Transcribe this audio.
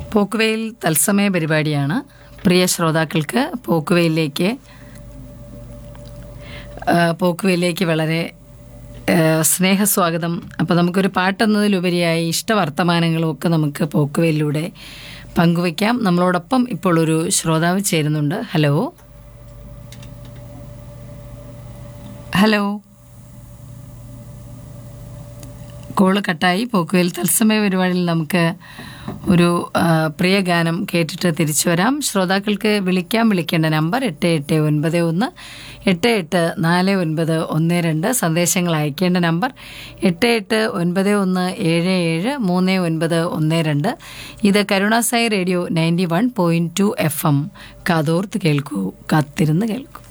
പോക്കുവെയിൽ തത്സമയ പരിപാടിയാണ് പ്രിയ ശ്രോതാക്കൾക്ക് പോക്കുവെയിലേക്ക് ആ, പോക്കുവെയിലേക്ക് വളരെ ആ, സ്നേഹസ്വാഗതം അപ്പോൾ നമുക്കൊരു പാട്ടെന്നതിലുപരിയായി ഇഷ്ടവർത്തമാനങ്ങളും ഒക്കെ നമുക്ക് പോക്കുവെയിലൂടെ പങ്കുവയ്ക്കാം നമ്മളോടൊപ്പം ഇപ്പോൾ ഒരു ശ്രോതാവ് ചേരുന്നുണ്ട് ഹലോ ഹലോ കോള് കട്ടായി പോക്കുവെയിൽ തത്സമയ പരിപാടിയിൽ നമുക്ക് ഒരു ആ, പ്രിയ ഗാനം കേട്ടിട്ട് തിരിച്ചു വരാം ശ്രോതാക്കൾക്ക് വിളിക്കാൻ വിളിക്കേണ്ട നമ്പർ എട്ട് എട്ട് ഒൻപത് ഒന്ന് എട്ട് എട്ട് നാല് ഒൻപത് ഒന്ന് രണ്ട് സന്ദേശങ്ങൾ അയക്കേണ്ട നമ്പർ എട്ട് എട്ട് ഒൻപത് ഒന്ന് ഏഴ് ഏഴ് മൂന്ന് ഒൻപത് ഒന്ന് രണ്ട് ഇത് Karunasai radio ninety one point two F M കാതോർത്ത് കേൾക്കൂ കാത്തിരുന്ന് കേൾക്കൂ